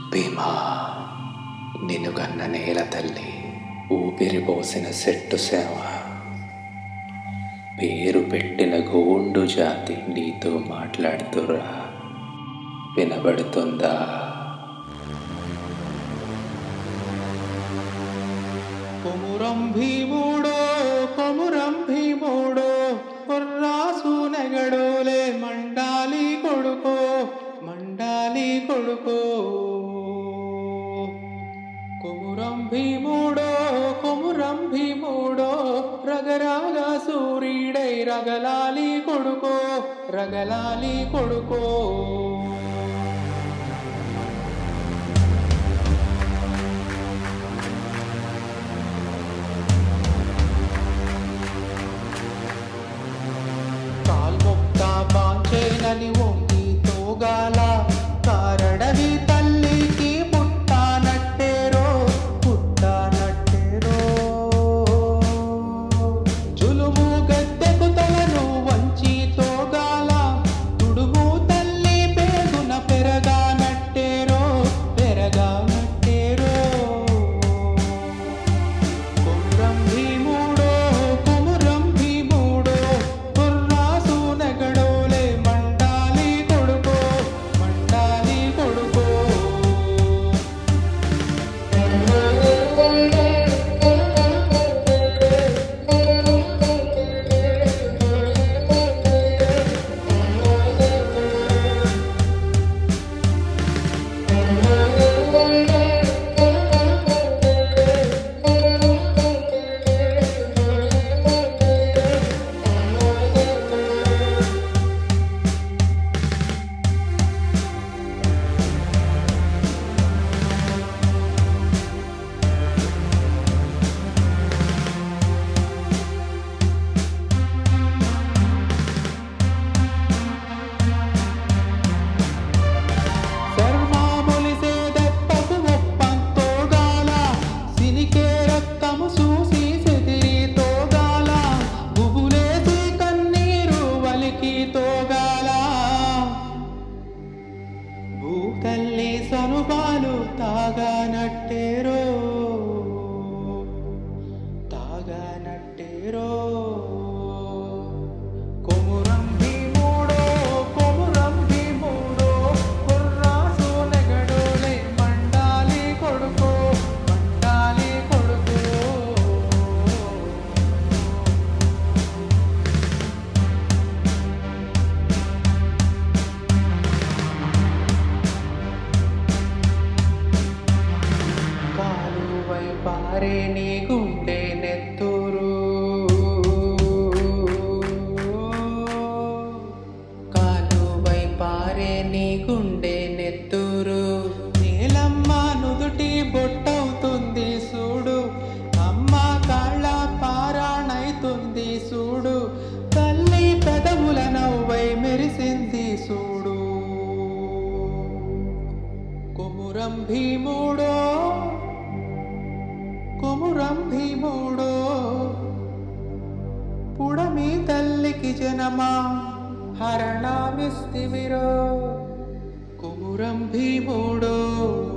భీమా నిన్ను కన్న నేల తల్లి ఊపిరి పోసిన సెట్టు సేవ పేరు పెట్టిన గోండు జాతి నీతో మాట్లాడుతురా వినబడుతుందా కొమురం భీముడో కొమురం భీముడో కొర్రాసు నెగడోలే మండాలి కొడుకో మండాలి కొడుకో కొమురం భీముడో కొమురం భీముడో రగరాగా సూర్యుడై రగలాలి కొడుకో రగలాలి కొడుకో కాల్మొక్క బాంచేనని వంగి తోగాల కారడవి తల్లికి పుట్టానట్టేరో పుట్టానట్టేరో జులుము గద్దెకు తలను వంచి తోగాల తుడుము తల్లి పేగున పెరగానట్టేరో పెరగానట్టేరో కుమ్రం భీముడో కుమురం భీముడో కుర్రాసు నెగడోలే మండాలి కొడుకో మండాలి కొడుకో శర్మాములిసే దెప్పకు ఒప్పంతోగాల సినికే రక్తము చూసి సెదిరి తోగాల గుబులేసి కన్నీరు వలికి తోగాల భూతల్లి సనుబాలు తాగానట్టేరో తాగానట్టేరో కొమురం భీముడో కొమురం భీముడో కుర్రాసు నెగడోలే మండాలి కొడుకో మండాలి కొడుకో కాలువై పారే నీ గుండె నెత్తురు కాలువై పారే నీ గుండె నెత్తురు నీలమ్మ నుదుటి బొట్టవుతుంది చూడు అమ్మ కాళ్ళ పారాణైతుంది చూడు తల్లి పెదవుల నవ్వై మెరిసింది చూడు కొమురం భీముడో కొమురం భీముడో పుడమి తల్లికి జనమా హరణమిస్తివిరో కొమురం భీముడో